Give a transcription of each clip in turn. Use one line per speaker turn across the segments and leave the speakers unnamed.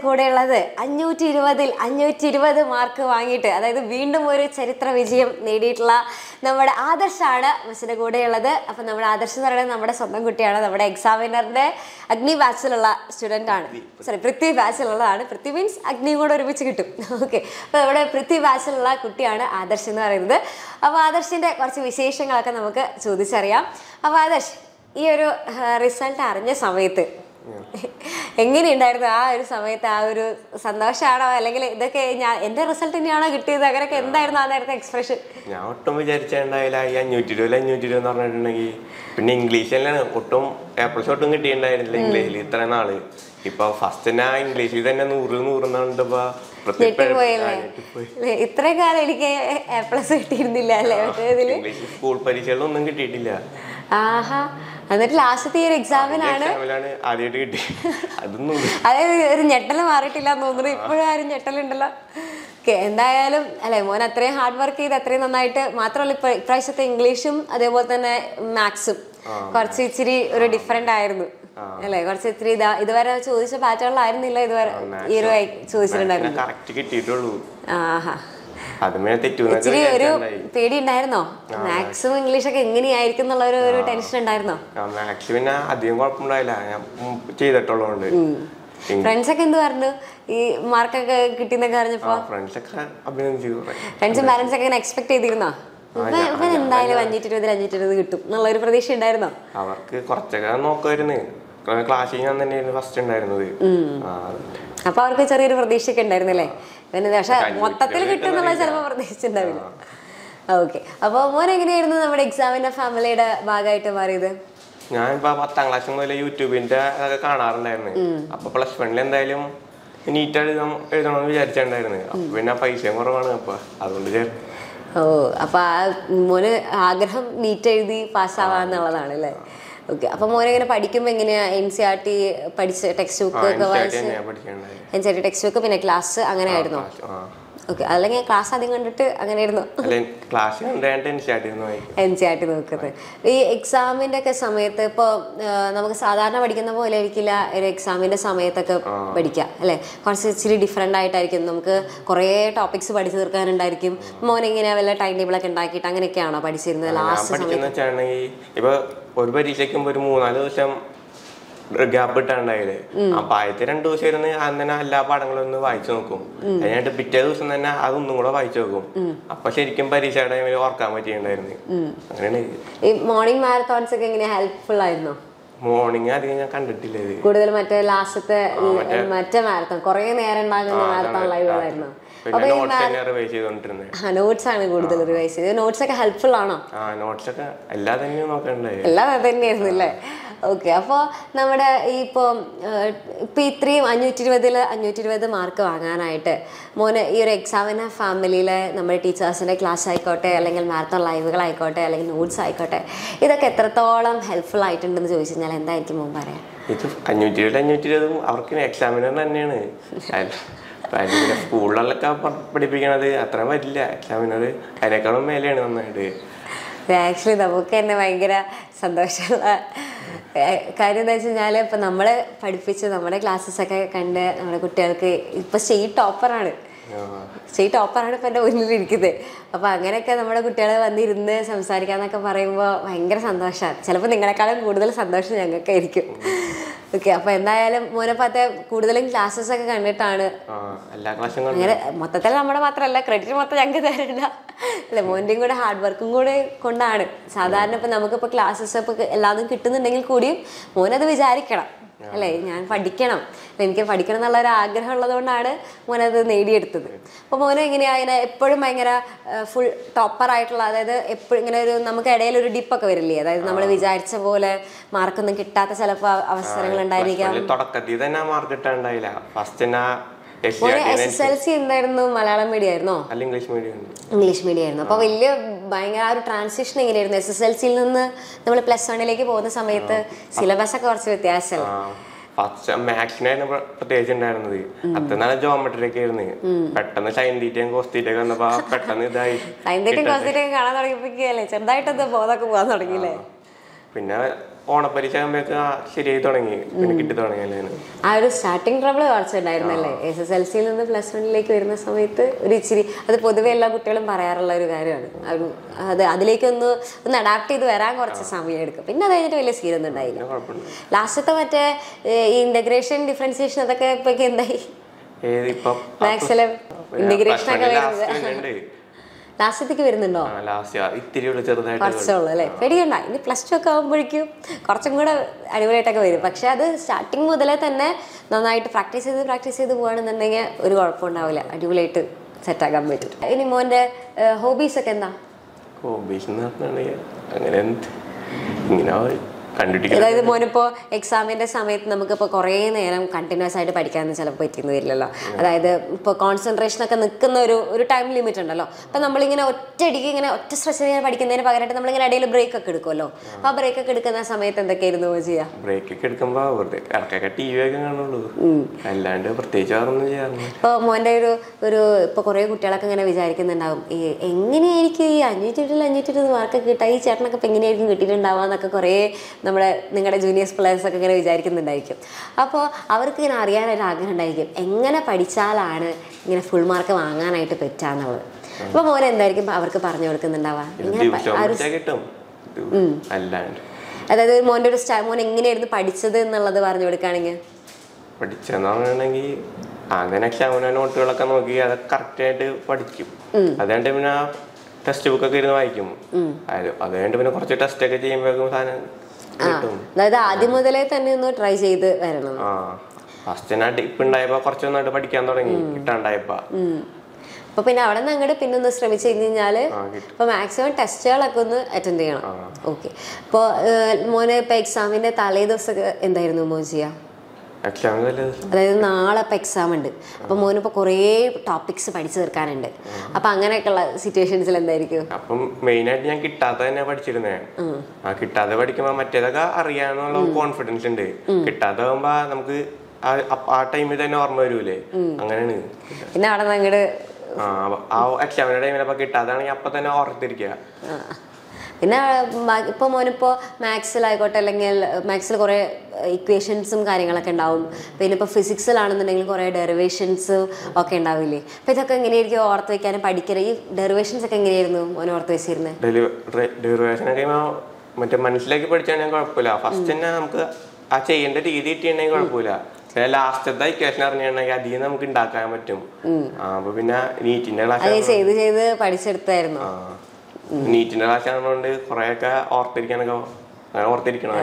കൂടെയുള്ളത് അഞ്ഞൂറ്റി ഇരുപതിൽ അഞ്ഞൂറ്റി ഇരുപത് മാർക്ക് വാങ്ങിയിട്ട് അതായത് വീണ്ടും ഒരു ചരിത്ര വിജയം നേടിയിട്ടുള്ള നമ്മുടെ ആദർശാണ് മിസ്സിന്റെ കൂടെയുള്ളത് അപ്പം നമ്മുടെ ആദർശ് എന്ന് പറയുന്നത് നമ്മുടെ സ്വന്തം കുട്ടിയാണ് നമ്മുടെ എക്സാമിനറിന്റെ അഗ്നി ബാച്ചിലുള്ള സ്റ്റുഡൻ്റ് ആണ് സോറി പൃഥ്വി ബാച്ചിലുള്ളതാണ് പൃഥ്വി മീൻസ് അഗ്നിയും കൂടെ ഒരുമിച്ച് കിട്ടും ഓക്കെ അപ്പോൾ നമ്മുടെ പൃഥ്വി ബാച്ചിലുള്ള കുട്ടിയാണ് ആദർശ് എന്ന് പറയുന്നത് അപ്പോൾ ആദർശിന്റെ കുറച്ച് വിശേഷങ്ങളൊക്കെ നമുക്ക് ചോദിച്ചറിയാം അപ്പോൾ ആദർശ് ഈ ഒരു റിസൾട്ട് അറിഞ്ഞ സമയത്ത് എങ്ങനെയുണ്ടായിരുന്നു ആ ഒരു സമയത്ത് ആ ഒരു സന്തോഷമാണോ അല്ലെങ്കിൽ ഇതൊക്കെ ഞാൻ എൻ്റെ റിസൾട്ട് തന്നെയാണോ കിട്ടിയത് അങ്ങനെയൊക്കെ എന്തായിരുന്നു ആ നേരത്തെ എക്സ്പ്രഷൻ
ഞാൻ ഒട്ടും വിചാരിച്ചിട്ടുണ്ടായില്ല ഈ അഞ്ഞൂറ്റി ഇരുപത് അഞ്ഞൂറ്റി ഇരുപത് എന്ന് പറഞ്ഞിട്ടുണ്ടെങ്കിൽ പിന്നെ ഇംഗ്ലീഷ് തന്നെയാണ് ഒട്ടും എ പ്ലസ് ഒട്ടും കിട്ടിയിട്ടുണ്ടായിരുന്നില്ല ഇംഗ്ലീഷിൽ ഇത്ര നാള് ഇപ്പൊ ഫസ്റ്റ് തന്നെ ആ ഇംഗ്ലീഷിൽ തന്നെ നൂറ് നൂറ് കണ്ടപ്പോ
ഞെട്ടിപ്പോയല്ലേ അല്ലേ? ഇത്രയും കാലം എനിക്ക് എ പ്ലസ് കിട്ടിയിരുന്നില്ല അല്ലേ മറ്റേതില്
ഇംഗ്ലീഷ് സ്കൂൾ പരീക്ഷകളിലൊന്നും കിട്ടിയിട്ടില്ല
ആഹാ എന്നിട്ട് ലാസ്റ്റത്തെ ഈ ഒരു എക്സാമിനാണ്
എക്സാമിലാണ് ആദ്യമായിട്ട് കിട്ടി അതൊന്നും
അതായത് ഒരു ഞെട്ടൽ മാറിയിട്ടില്ല എന്ന് തോന്നുന്നു ഇപ്പോഴും ആരും ഞെട്ടലുണ്ടല്ലോ ഓക്കെ എന്തായാലും അല്ലെ മോൻ അത്രയും ഹാർഡ് വർക്ക് ചെയ്ത് അത്രയും നന്നായിട്ട് മാത്രമല്ല ഇപ്പൊ ഇപ്രാവശ്യത്തെ ഇംഗ്ലീഷും അതേപോലെ തന്നെ മാത്സും കുറച്ച് ഇച്ചിരി ഒരു ഡിഫറെന്റ് ആയിരുന്നു അല്ലെ കുറച്ച് ഇത്തിരി ഇതാ ഇതുവരെ ചോദിച്ച പാറ്റേണിലായിരുന്നില്ല ഇതുവരെ ഈ ഒരു ചോദിച്ചിട്ടുണ്ടായിരുന്നു
കറക്റ്റ് കിട്ടിയിട്ടുള്ളൂ
ആഹാ
അതുമേ തെറ്റുന്ന
ഇച്ചിരി ഒരു പേടി ഉണ്ടായിരുന്നോ മാത്സും ഇംഗ്ലീഷൊക്കെ എങ്ങനെയായിരിക്കും എന്നുള്ള ഒരു ഒരു ടെൻഷൻ ഉണ്ടായിരുന്നോ
മാത്സ് പിന്നെ അധികം കുഴപ്പമുണ്ടായില്ല ഞാൻ മുമ്പ് ചെയ്തിട്ടുള്ളതുകൊണ്ട്
ഫ്രണ്ട്സ് ഒക്കെ എന്ത് പറഞ്ഞു ഈ മാർക്കൊക്കെ കിട്ടിയെന്നൊക്കെ അറിഞ്ഞപ്പോ
ഫ്രണ്ട്സൊക്കെ അഭിനന്ദിച്ചു കുറെ
ഫ്രണ്ട്സും പാരന്റ്സ് ഒക്കെ ഇങ്ങനെ എക്സ്പെക്ട് ചെയ്തിരുന്നോ ഇവൻ ഇവൻ എന്തായാലും അഞ്ഞൂറ്റി ഇരുപതിൽ അഞ്ഞൂറ്റി ഇരുപത് കിട്ടും എന്നുള്ള ഒരു പ്രതീക്ഷ ഉണ്ടായിരുന്നോ
അവർക്ക് കുറച്ചൊക്കെ നോക്കുമായിരുന്നു ക്ലാസ്സിൽ ഞാൻ തന്നെയായിരുന്നു ഫസ്റ്റ് ഉണ്ടായിരുന്നത് ആ,
അപ്പൊ അവർക്ക് ചെറിയൊരു പ്രതീക്ഷയൊക്കെ ഉണ്ടായിരുന്നല്ലേ പിന്നെ പക്ഷെ മൊത്തത്തിൽ കിട്ടും എന്നുള്ളത് ചിലപ്പോൾ പ്രതീക്ഷിച്ചിട്ടുണ്ടാവില്ല ഓക്കെ അപ്പോൾ മോൻ എങ്ങനെയായിരുന്നു നമ്മുടെ എക്സാമിന്റെ ഫാമിലിയുടെ ഭാഗമായിട്ട് മാറിയത്
ഞാൻ ഇപ്പൊ പത്താം ക്ലാസ് മുതൽ യൂട്യൂബിന്റെ അതൊക്കെ കാണാറുണ്ടായിരുന്നു അപ്പൊ പ്ലസ് വണ്ണിൽ എന്തായാലും നീറ്റ് എഴുതാൻ എഴുതണമെന്ന് വിചാരിച്ചിട്ടുണ്ടായിരുന്നു അപ്പൊ പിന്നെ പൈസയും കുറവാണ് അപ്പൊ അതുകൊണ്ട് ചേർത്ത്
ഓ അപ്പൊ ആ മോന് ആഗ്രഹം നീറ്റ് എഴുതി പാസ്സാവാന്നുള്ളതാണ് അല്ലേ ഓക്കെ അപ്പൊ മോനെ ഇങ്ങനെ പഠിക്കുമ്പോ എങ്ങനെയാ എൻ സി ആർ ടി പഠിച്ച് ടെക്സ്റ്റ് ബുക്ക് ഒക്കെ വായിച്ച്
തന്നെയാ പഠിക്കണ്ടായി
N C R T text book പിന്നെ ക്ലാസ് അങ്ങനെ ആയിരുന്നോ ഓക്കെ അല്ലെങ്കിൽ ക്ലാസ് ആദ്യം കണ്ടിട്ട് അങ്ങനെ ആയിരുന്നു
അല്ല ക്ലാസ് കണ്ടായിട്ട് സ്റ്റാർട്ട് ചെയ്യുന്ന വായിക്കും
എൻ സി ആർ ടി നോക്കുന്നത് ഈ എക്സാമിന്റെ ഒക്കെ സമയത്ത് ഇപ്പോൾ നമുക്ക് സാധാരണ പഠിക്കുന്ന പോലെ ആയിരിക്കില്ല ഒരു എക്സാമിന്റെ സമയത്തൊക്കെ പഠിക്കുക അല്ലെ കുറച്ച് ഇച്ചിരി ഡിഫറെൻ്റ് ആയിട്ടായിരിക്കും നമുക്ക് കുറേ ടോപ്പിക്സ് പഠിച്ചു തീർക്കാനുണ്ടായിരിക്കും മോൻ ഇങ്ങനെ വല്ല ടൈം ടേബിൾ ഒക്കെ ഉണ്ടാക്കിയിട്ട് അങ്ങനെയൊക്കെയാണോ പഠിച്ചിരുന്നത്
ഞാൻ
ലാസ്റ്റ്
പഠിക്കുന്ന വെച്ചാണെങ്കിൽ ഇപ്പൊ ഒരു പരീക്ഷയ്ക്കും ഒരു മൂന്നാല് ദിവസം ഗ്യാപ്പ് ഇട്ടാണ്ടായത് അപ്പൊ ആദ്യത്തെ രണ്ടു ദിവസം ഇരുന്ന് അന്ന് തന്നെ എല്ലാ പാഠങ്ങളും ഒന്ന് വായിച്ചു നോക്കും അതിനായിട്ട് പിറ്റേ ദിവസം തന്നെ അതൊന്നും കൂടെ വായിച്ചു നോക്കും അപ്പൊ ശരിക്കും പരീക്ഷയുടെ ടൈമിൽ ഓർക്കാൻ പറ്റിയിട്ടുണ്ടായിരുന്നു അങ്ങനെയാണ്
ഈ മോർണിംഗ് മാരത്തോൺസ് ഒക്കെ എങ്ങനെ ഹെൽപ്ഫുൾ ആയിരുന്നോ
മോർണിംഗ് അധികം ഞാൻ കണ്ടിട്ടില്ല ഇത്
കൂടുതൽ മറ്റേ ലാസ്റ്റത്തെ മറ്റേ മാരത്തോൺ കുറേ നേരം ഉണ്ടാകുന്ന മാരത്തോൺ ലൈവുകളായിരുന്നു
പിന്നെ നോട്ട്സ് തന്നെ റിവൈസ് ചെയ്തോണ്ടിരുന്നത്
നോട്ട്സ് ആണ് കൂടുതൽ റിവൈസ് ചെയ്തത് നോട്ട്സ് ഒക്കെ ഹെൽപ്ഫുൾ ആണോ
ആ നോട്ട്സ് ഒക്കെ എല്ലാ തന്നെയും നോക്കണ്ടായി
എല്ലാം അത് തന്നെയായിരുന്നു അല്ലേ ഓക്കെ അപ്പോൾ നമ്മുടെ ഈ ഇപ്പോൾ ഇപ്പം ഇത്രയും അഞ്ഞൂറ്റി ഇരുപതിൽ അഞ്ഞൂറ്റി ഇരുപത് മാർക്ക് വാങ്ങാനായിട്ട് മോന് ഈ ഒരു എക്സാമിന് ഫാമിലിയിലെ നമ്മുടെ ടീച്ചേഴ്സിൻ്റെ ക്ലാസ് ആയിക്കോട്ടെ അല്ലെങ്കിൽ മാരത്തോൺ ലൈവുകളായിക്കോട്ടെ അല്ലെങ്കിൽ നോട്ട്സ് ആയിക്കോട്ടെ ഇതൊക്കെ എത്രത്തോളം ഹെൽപ്ഫുൾ ആയിട്ടുണ്ടെന്ന് ചോദിച്ചു കഴിഞ്ഞാൽ എന്തായിരിക്കും മോൻ പറയാം
ഇത് അഞ്ഞൂറ്റി ഇരുപത് അഞ്ഞൂറ്റി ഇരുപതും അവർക്ക് എക്സാമിനർ തന്നെയാണ് പിന്നെ സ്കൂളിലൊക്കെ പഠിപ്പിക്കണത് അത്ര വരില്ല എക്സാമിനർ അതിനേക്കാളും മേലെയാണ് നന്നായിട്ട്
ആക്ച്വലി നമുക്ക് തന്നെ ഭയങ്കര സന്തോഷമുള്ള ഏഹ് കാര്യം എന്താ വെച്ച് കഴിഞ്ഞാൽ ഇപ്പം നമ്മൾ പഠിപ്പിച്ച് നമ്മുടെ ക്ലാസ്സസ് ഒക്കെ കണ്ട് നമ്മുടെ കുട്ടികൾക്ക് ഇപ്പം സ്റ്റേറ്റ് ടോപ്പറാണ്
ആ,
സ്റ്റേറ്റ് ടോപ്പറാണ് ഇപ്പം എൻ്റെ മുന്നിലിരിക്കുന്നത് അപ്പോൾ അങ്ങനെയൊക്കെ നമ്മുടെ കുട്ടികൾ വന്നിരുന്ന് സംസാരിക്കാന്നൊക്കെ പറയുമ്പോൾ ഭയങ്കര സന്തോഷമാണ് ചിലപ്പോൾ നിങ്ങളെക്കാളും കൂടുതൽ സന്തോഷം ഞങ്ങൾക്കായിരിക്കും ഓക്കെ അപ്പോൾ എന്തായാലും മോനപ്പത്തെ കൂടുതലും ക്ലാസ്സസ് ഒക്കെ കണ്ടിട്ടാണ്
ആ, എല്ലാ ക്ലാസ്സും കണ്ടു
അങ്ങനെ മൊത്തത്തിൽ നമ്മുടെ മാത്രമല്ല ക്രെഡിറ്റ് മൊത്തം ഞങ്ങൾക്ക് തരണ്ട അല്ലെ മോൻ്റെയും കൂടെ ഹാർഡ് വർക്കും കൂടെ കൊണ്ടാണ് സാധാരണ ഇപ്പം നമുക്കിപ്പോൾ ക്ലാസ്സസ് ഇപ്പോൾ എല്ലാതും കിട്ടുന്നുണ്ടെങ്കിൽ കൂടിയും മോനത് വിചാരിക്കണം അല്ലേ ഞാൻ പഠിക്കണം അല്ലെ, എനിക്ക് പഠിക്കണം എന്നുള്ള ഒരു ആഗ്രഹം ഉള്ളതുകൊണ്ടാണ് മോനത് നേടിയെടുത്തത് അപ്പോൾ മോന് എങ്ങനെയാ ഇങ്ങനെ എപ്പോഴും ഭയങ്കര ഫുൾ ടോപ്പർ ആയിട്ടുള്ള അതായത് എപ്പോഴും ഇങ്ങനെ ഒരു നമുക്ക് ഇടയിൽ ഒരു ഡിപ്പൊക്കെ വരില്ലേ അതായത് നമ്മൾ വിചാരിച്ച പോലെ മാർക്കൊന്നും കിട്ടാത്ത ചിലപ്പോൾ അവസരങ്ങൾ ഉണ്ടായിരിക്കാം
അതില് തുടക്കത്തിൽ തന്നെ മാർക്ക് കിട്ടാണ്ടായില്ല ഫസ്റ്റ് തന്നെ എസ് സി
മോന്
R
S S L C എന്തായിരുന്നു മലയാളം മീഡിയം ആയിരുന്നോ
അല്ല ഇംഗ്ലീഷ് മീഡിയം
ഇംഗ്ലീഷ് മീഡിയം ആയിരുന്നു അപ്പോൾ വലിയ ഭയങ്കര ആ ഒരു ട്രാൻസിഷൻ എങ്ങനെയായിരുന്നു എസ് എസ് എൽ സിയിൽ നിന്ന് നമ്മൾ പ്ലസ് വണ്ണിലേക്ക് പോകുന്ന സമയത്ത് സിലബസ് ഒക്കെ കുറച്ച് വ്യത്യാസമല്ല
ഫസ്റ്റ് മാത്സിനായിരുന്നു പ്ര- പ്രത്യേകിച്ച് ഉണ്ടായിരുന്നത് അത്ര നല്ല ജോമെട്രി ഒക്കെ ആയിരുന്നു പെട്ടെന്ന് സൈൻ തീറ്റയും കോസ് തീറ്റയൊക്കെ വന്നപ്പോ പെട്ടെന്ന് ഇതായി
സൈൻറ്റേറ്റും കോസ്റ്റേറ്റും കാണാൻ തുടങ്ങിയപ്പോഴേക്കല്ലേ ചെറുതായിട്ടൊന്ന് ബോധമൊക്കെ പോകാൻ തുടങ്ങിയില്ലേ
പിന്നെ ഓണപ്പരീക്ഷ ആകുമ്പോഴേക്ക് ശരിയായി തുടങ്ങി പിന്നെ കിട്ടി തുടങ്ങിയല്ലേ
ആ ഒരു സ്റ്റാർട്ടിങ് ട്രബിൾ കുറച്ചുണ്ടായിരുന്നല്ലേ എസ് എസ് എൽ സിയിൽ നിന്ന് പ്ലസ് വണ്ണിലേക്ക് വരുന്ന സമയത്ത് ഒരു ഇച്ചിരി അത് പൊതുവെ എല്ലാ കുട്ടികളും പറയാറുള്ള ഒരു കാര്യമാണ് ആ ഒരു അത് അതിലേക്കൊന്ന് ഒന്ന് അഡാപ്റ്റ് ചെയ്ത് വരാൻ കുറച്ച് സമയം എടുക്കും പിന്നെ അത് കഴിഞ്ഞിട്ട് വലിയ സീനൊന്നും ഉണ്ടായില്ല
പിന്നെ കുഴപ്പമില്ല
ലാസ്റ്റത്തെ മറ്റേ ഈ ഇന്റഗ്രേഷൻ ഡിഫറൻസിയേഷൻ അതൊക്കെ ഇപ്പൊ എന്തായി
ഏത് ഇപ്പം
മാത്സിലെ ഇന്റഗ്രേഷൻ ഒക്കെ വരുന്നത്
ലാസ്റ്റ്
ലാസ്റ്റത്തേക്ക് വരുന്നുണ്ടോ
ലാസ്റ്റ് ഇത്തിരി ഉള്ളു ചെറുതായിട്ട്
കുറച്ചുള്ളൂ അല്ലേ പേടിക്കണ്ട ഇനി പ്ലസ് ടു ഒക്കെ ആകുമ്പോഴേക്കും കുറച്ചും കൂടെ അടിപൊളിയായിട്ടൊക്കെ വരും പക്ഷെ അത് സ്റ്റാർട്ടിങ് മുതലേ തന്നെ നന്നായിട്ട് പ്രാക്ടീസ് ചെയ്ത് പ്രാക്ടീസ് ചെയ്ത് പോവാണെന്നുണ്ടെങ്കിൽ ഒരു കുഴപ്പമുണ്ടാവില്ല അടിപൊളിയായിട്ട് സെറ്റാക്കാൻ പറ്റും ഇനി മോൻ്റെ ഹോബീസ് ഒക്കെ എന്താ
ഹോബീസ് എന്ന് പറഞ്ഞിട്ടുണ്ടെങ്കിൽ അങ്ങനെ എന്ത് ഇങ്ങനെ കണ്ടിട്ടില്ല
അതായത് മോനിപ്പോൾ എക്സാമിൻ്റെ സമയത്ത് നമുക്കിപ്പോൾ കുറേ നേരം കണ്ടിന്യൂസ് ആയിട്ട് പഠിക്കാനൊന്നും ചിലപ്പോൾ പറ്റിയെന്ന് വരില്ലല്ലോ അതായത് ഇപ്പോൾ കോൺസെൻട്രേഷൻ ഒക്കെ നിൽക്കുന്ന ഒരു ഒരു ടൈം ലിമിറ്റ് ഉണ്ടല്ലോ അപ്പം നമ്മളിങ്ങനെ ഒറ്റയടിക്ക് ഇങ്ങനെ ഒറ്റ സ്ട്രെസ് ചെയ്യാൻ പഠിക്കുന്നതിന് പകരമായിട്ട് നമ്മളിങ്ങനെ ഇടയിൽ ബ്രേക്ക് ഒക്കെ എടുക്കുമല്ലോ അപ്പോൾ ആ ബ്രേക്ക് ഒക്കെ എടുക്കുന്ന സമയത്ത് എന്തൊക്കെയായിരുന്നു ചെയ്യുക
ബ്രേക്ക് ഒക്കെ എടുക്കുമ്പോ വെറുതെ ഇടയ്ക്കൊക്കെ ടി വി ഒക്കെ കാണുള്ളൂ അല്ലാണ്ട് പ്രത്യേകിച്ച് വേറൊന്നും ചെയ്യാറില്ല
ഇപ്പോൾ മോൻ്റെ ഒരു ഒരു ഇപ്പോൾ കുറേ കുട്ടികളൊക്കെ ഇങ്ങനെ വിചാരിക്കുന്നുണ്ടാവും ഈ എങ്ങനെയായിരിക്കും ഈ അഞ്ഞൂറ്റി ഇരുപതിൽ അഞ്ഞൂറ്റി ഇരുപത് മാർക്കൊക്കെ കിട്ടുക ഈ ചേട്ടനൊക്കെ ഇപ്പം എങ്ങനെയായിരിക്കും കിട്ടിയിട്ടുണ്ടാവുക എന്നൊക്കെ കുറേ നമ്മുടെ നിങ്ങളുടെ ജൂനിയേഴ്സ് പിള്ളേഴ്സ് ഒക്കെ ഇങ്ങനെ വിചാരിക്കുന്നുണ്ടായിരിക്കും അപ്പോൾ അവർക്ക് ഇങ്ങനെ അറിയാനൊരു ആഗ്രഹം ഉണ്ടായിരിക്കും എങ്ങനെ പഠിച്ചാലാണ് ഇങ്ങനെ ഫുൾ മാർക്ക് വാങ്ങാനായിട്ട് പറ്റുക എന്നുള്ളത് അപ്പോൾ മോൻ എന്തായിരിക്കും അവർക്ക് പറഞ്ഞു കൊടുക്കുന്നുണ്ടാവുക ഇങ്ങനെ പ-
ദിവസം
ആ ഒരു
പഠിച്ചാൽ കിട്ടും അല്ലാണ്ട്
അതായത് മോൻ്റെ ഒരു സ്റ്റാ മോൻ എങ്ങനെയായിരുന്നു പഠിച്ചത് എന്നുള്ളത് പറഞ്ഞു കൊടുക്കുകയാണെങ്കിൽ
പഠിച്ചെന്ന് പറഞ്ഞിട്ടുണ്ടെങ്കിൽ ആദ്യം എക്സാമിന് നോട്ടുകളൊക്കെ നോക്കി അത് കറക്റ്റ് ആയിട്ട് പഠിക്കും അതുകൊണ്ട് പിന്നെ ടെക്സ്റ്റ് ബുക്കൊക്കെ ഇരുന്ന് വായിക്കും അത് അത് കഴിഞ്ഞിട്ട് പിന്നെ കുറച്ച് ടെസ്റ്റ് ഒക്കെ ചെയ്യുമ്പോഴേക്കും സാധനം കിട്ടും
അതായത് ആദ്യം മുതലേ തന്നെ ഒന്ന് ട്രൈ ചെയ്ത് വരണം
ആ ഫസ്റ്റ് ഞാൻ ടിപ്പ് ഉണ്ടായപ്പോ കുറച്ച് നന്നായിട്ട് പഠിക്കാൻ തുടങ്ങി കിട്ടാണ്ടായപ്പോ
അപ്പൊ പിന്നെ അവിടെ നിന്ന് അങ്ങോട്ട് പിന്നെ ഒന്ന് ശ്രമിച്ചു കഴിഞ്ഞ് കഴിഞ്ഞാല്
ആ, കിട്ടും.
ഇപ്പൊ മാക്സിമം ടെസ്റ്റുകളൊക്കെ ഒന്ന് അറ്റൻഡ് ചെയ്യണം ഓക്കെ അപ്പോൾ മോനെ ഇപ്പൊ എക്സാമിന്റെ തലേ ദിവസമൊക്കെ എന്തായിരുന്നു മോൻ ചെയ്യാ
എക്സാമിന് തലേ ദിവസം
അതായത് നാളെ ഇപ്പൊ എക്സാം ഉണ്ട് അപ്പൊ മോനിപ്പോ കുറേ ടോപ്പിക്സ് പഠിച്ചു തീർക്കാനുണ്ട് അപ്പൊ അങ്ങനെയൊക്കെയുള്ള സിറ്റുവേഷൻസിൽ എന്തായിരിക്കും
അപ്പം മെയിൻ ആയിട്ട് ഞാൻ കിട്ടാതെ തന്നെ പഠിച്ചിരുന്നേ ആ കിട്ടാതെ പഠിക്കുമ്പോ മറ്റേതൊക്കെ അറിയാന്നുള്ള കോൺഫിഡൻസ് ഉണ്ട് കിട്ടാതെ ആകുമ്പോ നമുക്ക് ആ- അപ്പ- ആ ടൈമിൽ തന്നെ ഓർമ്മ വരൂലേ അങ്ങനെയാണ്
പിന്നെ അവിടെ നിന്ന് അങ്ങോട്ട്
ആ അപ്പൊ ആ എക്സാമിന്റെ ടൈമിൽ അപ്പൊ കിട്ടാതാണെങ്കിൽ അപ്പൊ തന്നെ ഓർത്തിരിക്കുക
പിന്നെ ബാ- ഇപ്പൊ മോനിപ്പോ മാത്സിലായിക്കോട്ടെ അല്ലെങ്കിൽ മാത്സിൽ കുറെ ഇക്വേഷൻസും കാര്യങ്ങളൊക്കെ ഉണ്ടാവും പിന്നെ ഇപ്പൊ ഫിസിക്സിലാണെന്നുണ്ടെങ്കിൽ കുറെ ഡെറിവേഷൻസ് ഒക്കെ ഉണ്ടാവില്ലേ അപ്പൊ ഇതൊക്കെ എങ്ങനെയായിരിക്കും ഓർത്ത് വെക്കാനും പഠിക്കല് ഈ ഡെറിവേഷൻസ് ഒക്കെ എങ്ങനെയായിരുന്നു മോൻ ഓർത്ത് വെച്ചിരുന്നത്
ഡെറിവേഷൻ ഒക്കെ ഇങ്ങനെ മറ്റേ മനസ്സിലാക്കി പഠിച്ചാണെങ്കിൽ കുഴപ്പമില്ല ഫസ്റ്റ് തന്നെ നമുക്ക് ആ ചെയ്യേണ്ട രീതി കിട്ടിയിട്ടുണ്ടെങ്കിൽ കുഴപ്പമില്ല പിന്നെ ലാസ്റ്റത്തെ ഇക്വേഷൻ അറിഞ്ഞിട്ടുണ്ടെങ്കിൽ അധികം നമുക്ക് ഉണ്ടാക്കാൻ പറ്റും ആ അപ്പൊ പിന്നെ നീറ്റിന്റെ ക്ലാസ്
അത് ചെയ്ത് ചെയ്ത് പഠിച്ചെടുത്തായിരുന്നു
ആ നീറ്റിന്റെ ക്ലാസ് ആയതുകൊണ്ട് കുറെയൊക്കെ ഓർത്തിരിക്കാനൊക്കെ അങ്ങനെ ഓർത്തിരിക്കണം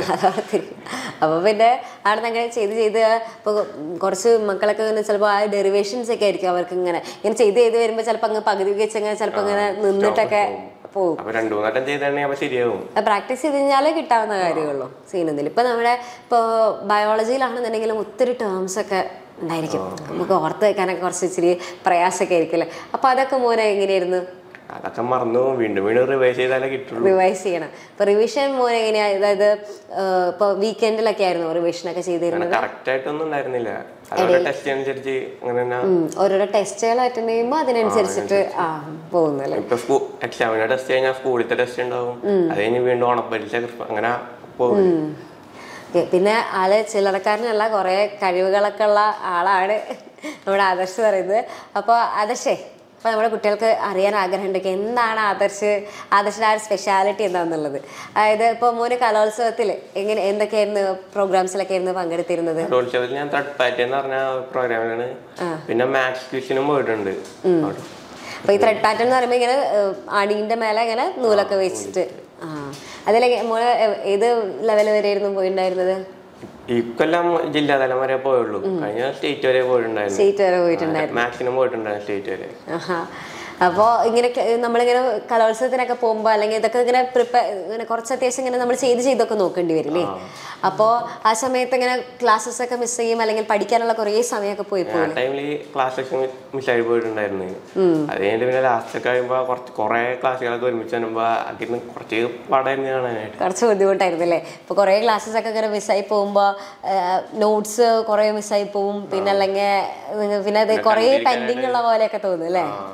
അപ്പൊ പിന്നെ അവിടെ അങ്ങനെ ചെയ്ത് ചെയ്ത് ഇപ്പൊ കുറച്ച് മക്കളൊക്കെ ഇങ്ങനെ ചിലപ്പോൾ ആ ഡെറിവേഷൻസ് ഒക്കെ ആയിരിക്കും അവർക്ക് ഇങ്ങനെ ഇങ്ങനെ ചെയ്ത് ചെയ്ത് വരുമ്പോൾ ചിലപ്പോൾ അങ്ങ് പകുതി വെച്ച് അങ്ങനെ ചിലപ്പോൾ ഇങ്ങനെ നിന്നിട്ടൊക്കെ പോകും
അപ്പൊ രണ്ടു മൂന്നെട്ടം ചെയ്തിട്ടുണ്ടെങ്കിൽ അപ്പൊ ശരിയാവും
പ്രാക്ടീസ് ചെയ്ത് കഴിഞ്ഞാലേ കിട്ടാവുന്ന കാര്യമുള്ളൂ സീനൊന്നുമില്ല ഇപ്പൊ നമ്മുടെ ഇപ്പോൾ ബയോളജിയിലാണെന്നുണ്ടെങ്കിലും ഒത്തിരി ടേംസ് ഒക്കെ ഉണ്ടായിരിക്കും നമുക്ക് ഓർത്ത് വെക്കാനൊക്കെ കുറച്ച് ഇച്ചിരി പ്രയാസമൊക്കെ ആയിരിക്കില്ലേ അപ്പൊ അതൊക്കെ മോനെ എങ്ങനെയായിരുന്നു
അതൊക്കെ മറന്നു പോകും. വീണ്ടും വീണ്ടും റിവൈസ് ചെയ്താലേ കിട്ടുള്ളൂ
റിവൈസ് ചെയ്യണം ഇപ്പൊ റിവിഷൻ മോനെ എങ്ങനെയാ അതായത് ഇപ്പൊ വീക്കെൻഡിലൊക്കെ ആയിരുന്നു റിവിഷൻ ഒക്കെ ചെയ്തിരുന്നത്
കറക്റ്റ് ആയിട്ടൊന്നും ഉണ്ടായിരുന്നില്ല അതോടെ ടെസ്റ്റ് അനുസരിച്ച് അങ്ങനെ തന്നെ
ഉം, ഓരോരോ ടെസ്റ്റുകൾ അറ്റൻഡ് ചെയ്യുമ്പോൾ അതിനനുസരിച്ചിട്ട് ആ പോകുന്നല്ലേ
ഇപ്പൊ സ്കൂ എക്സാമിന്റെ ടെസ്റ്റ് കഴിഞ്ഞാൽ സ്കൂളിലത്തെ ടെസ്റ്റ് ഉണ്ടാവും അത് കഴിഞ്ഞ് വീണ്ടും ഓണപ്പരീക്ഷ അങ്ങനെ പോകും
ഓക്കേ, പിന്നെ ആള് ചില്ലറക്കാരനല്ല കുറെ കഴിവുകളൊക്കെ ഉള്ള ആളാണ് നമ്മുടെ ആദർശ് പറയുന്നത് അപ്പോൾ ആദർശേ അപ്പോൾ നമ്മുടെ കുട്ടികൾക്ക് അറിയാൻ ആഗ്രഹമുണ്ടെങ്കിൽ എന്താണ് ആദർശ് ആദർശിൻ്റെ ആ ഒരു സ്പെഷ്യാലിറ്റി എന്താണെന്നുള്ളത് അതായത് ഇപ്പോൾ മോന് കലോത്സവത്തിൽ എങ്ങനെ എന്തൊക്കെയായിരുന്നു പ്രോഗ്രാംസിലൊക്കെ ആയിരുന്നു പങ്കെടുത്തിരുന്നത്
കലോത്സവത്തിൽ ഞാൻ തട്ട് പാറ്റ് എന്ന് പറഞ്ഞ പ്രോഗ്രാമിലാണ് പിന്നെ മാത്സ് ക്വിസിനും പോയിട്ടുണ്ട് അവിടെ.
അപ്പോൾ ഈ ത്രെഡ് പാറ്റേൺ എന്ന് പറയുമ്പോൾ ഇങ്ങനെ ഏഹ്, അടീൻ്റെ മേലെ ഇങ്ങനെ നൂലൊക്കെ വെച്ചിട്ട് ആ അതിലെ മോള് ഏ- ഏത് ലെവൽ വരെയായിരുന്നു പോയിട്ടുണ്ടായിരുന്നത്
ഈ കൊല്ലം ജില്ലാതലം വരെ പോയുള്ളൂ കഴിഞ്ഞ സ്റ്റേറ്റ് വരെ പോയിട്ടുണ്ടായിരുന്നു
സ്റ്റേറ്റ് വരെ പോയിട്ടുണ്ടായിരുന്നു
മാക്സിമം പോയിട്ടുണ്ടായിരുന്നു സ്റ്റേറ്റ് വരെ
ആഹാ. അപ്പോൾ ഇങ്ങനെ ക- നമ്മളിങ്ങനെ കലോത്സവത്തിനൊക്കെ പോകുമ്പോൾ അല്ലെങ്കിൽ ഇതൊക്കെ ഇങ്ങനെ പ്രിപ്പയർ ഇങ്ങനെ കുറച്ച് അത്യാവശ്യം ഇങ്ങനെ നമ്മൾ ചെയ്ത് ചെയ്തൊക്കെ നോക്കേണ്ടി വരില്ലേ അപ്പോൾ ആ സമയത്ത് ഇങ്ങനെ ക്ലാസ്സസ് ഒക്കെ മിസ് ചെയ്യും അല്ലെങ്കിൽ പഠിക്കാനുള്ള കുറേ സമയമൊക്കെ പോയി
ആ
പോകും
ടൈമിൽ ക്ലാസ്സൊക്കെ മിസ്സായി പോയിട്ടുണ്ടായിരുന്നു അത് കഴിഞ്ഞിട്ട് പിന്നെ ലാസ്റ്റ് ഒക്കെ കഴിയുമ്പോൾ കുറച്ച് കുറേ ക്ലാസ്സുകളൊക്കെ ഒരുമിച്ച് വരുമ്പോൾ അതിന് കുറച്ച് പാടായിരുന്നു കാണാനായിട്ട്
കുറച്ച് ബുദ്ധിമുട്ടായിരുന്നു അല്ലേ ഇപ്പോൾ കുറേ ക്ലാസ്സസ് ഒക്കെ ഇങ്ങനെ മിസ്സായി പോകുമ്പോൾ നോട്ട്സ് കുറേ മിസ്സായി പോവും പിന്നെ അല്ലെങ്കിൽ പിന്നെ അത് കുറേ പെൻഡിങ് ഉള്ള പോലെയൊക്കെ തോന്നും അല്ലേ